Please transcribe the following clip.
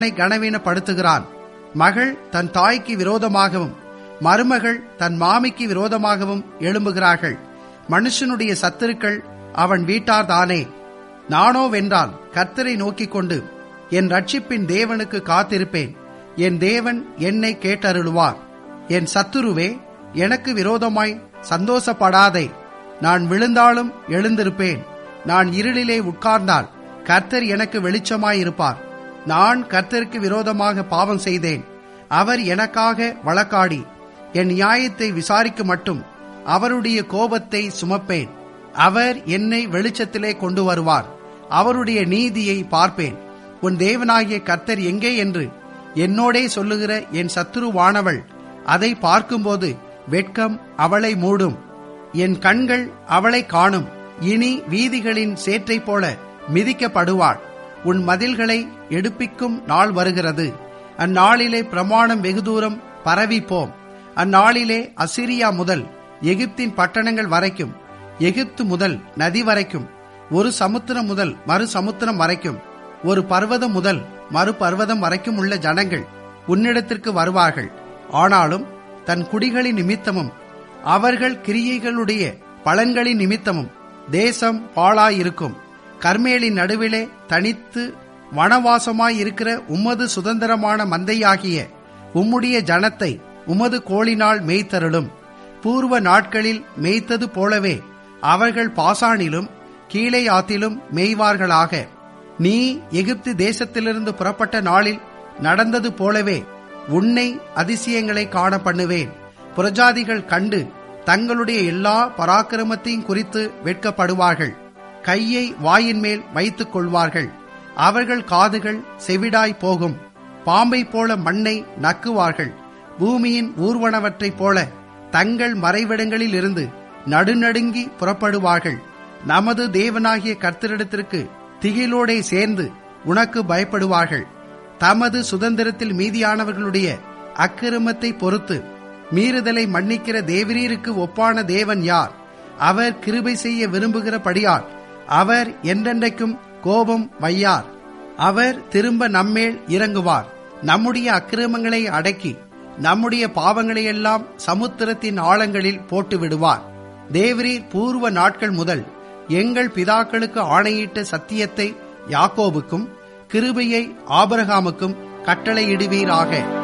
கனவீனப்படுத்துகிறான் மகள் தன் தாய்க்கு விரோதமாகவும் மருமகள் தன் மாமிக்கு விரோதமாகவும் எழும்புகிறார்கள் மனுஷனுடைய சத்துருக்கள் அவன் வீட்டார்தானே நானோ வென்றால் கர்த்தரை நோக்கிக் கொண்டு என் ரட்சிப்பின் தேவனுக்கு காத்திருப்பேன் என் தேவன் என்னை கேட்டருளுவார் என் சத்துருவே எனக்கு விரோதமாய் சந்தோஷப்படாதே நான் விழுந்தாலும் எழுந்திருப்பேன் நான் இருளிலே உட்கார்ந்தால் கர்த்தர் எனக்கு வெளிச்சமாயிருப்பார் நான் கர்த்தருக்கு விரோதமாக பாவம் செய்தேன் அவர் எனக்காக வழக்காடி என் நியாயத்தை விசாரிக்க மட்டும் அவருடைய கோபத்தை சுமப்பேன் அவர் என்னை வெளிச்சத்திலே கொண்டு வருவார் அவருடைய நீதியை பார்ப்பேன் உன் தேவனாகிய கர்த்தர் எங்கே என்று என்னோடே சொல்லுகிற என் சத்துருவானவள் அதை பார்க்கும்போது வெட்கம் அவளை மூடும் என் கண்கள் அவளை காணும் இனி வீதிகளின் சேற்றை போல மிதிக்கப்படுவாள் உன் மதில்களை எடுப்பிக்கும் நாள் வருகிறது அந்நாளிலே பிரமாணம் வெகு தூரம் பரவிப்போம் அந்நாளிலே அசிரியா முதல் எகிப்தின் பட்டணங்கள் வரைக்கும் எகிப்து முதல் நதி வரைக்கும் ஒரு சமுத்திரம் முதல் மறு சமுத்திரம் வரைக்கும் ஒரு பர்வதம் முதல் மறு பர்வதம் வரைக்கும் உள்ள ஜனங்கள் உன்னிடத்திற்கு வருவார்கள் ஆனாலும் தன் குடிகளின் நிமித்தமும் அவர்கள் கிரியைகளுடைய பலன்களின் நிமித்தமும் தேசம் பாழாயிருக்கும் கர்மேலின் நடுவிலே தனித்து வனவாசமாயிருக்கிற உமது சுதந்திரமான மந்தையாகிய உம்முடைய ஜனத்தை உமது கோளினால் மேய்த்தருளும் பூர்வ நாட்களில் மேய்த்தது போலவே அவர்கள் பாசானிலும் கீழே ஆத்திலும் மேய்வார்களாக நீ எகிப்து தேசத்திலிருந்து புறப்பட்ட நாளில் நடந்தது போலவே உன்னை அதிசயங்களை காண பண்ணுவேன் புரஜாதிகள் கண்டு தங்களுடைய எல்லா பராக்கிரமத்தையும் குறித்து வெட்கப்படுவார்கள் கையை வாயின் மேல் வைத்துக் கொள்வார்கள் அவர்கள் காதுகள் செவிடாய் போகும் பாம்பை போல மண்ணை நக்குவார்கள் பூமியின் ஊர்வனவற்றைப் போல தங்கள் மறைவிடங்களில் இருந்து நடுநடுங்கி புறப்படுவார்கள் நமது தேவனாகிய கர்த்தரிடத்திற்கு திகிலோடே சேர்ந்து உனக்கு பயப்படுவார்கள் தமது சுதந்திரத்தில் மீதியானவர்களுடைய அக்கிரமத்தை பொறுத்து மீறுதலை மன்னிக்கிற தேவரீருக்கு ஒப்பான தேவன் யார் அவர் கிருபை செய்ய விரும்புகிறபடியால் அவர் என்றென்றைக்கும் கோபம் வையார் அவர் திரும்ப நம்மேல் இறங்குவார் நம்முடைய அக்கிரமங்களை அடக்கி நம்முடைய பாவங்களையெல்லாம் சமுத்திரத்தின் ஆழங்களில் போட்டு விடுவார் தேவரீர் பூர்வ நாட்கள் முதல் எங்கள் பிதாக்களுக்கு ஆணையிட்ட சத்தியத்தை யாக்கோபுக்கும் கிருபையை ஆபரகாமுக்கும் கட்டளையிடுவீராக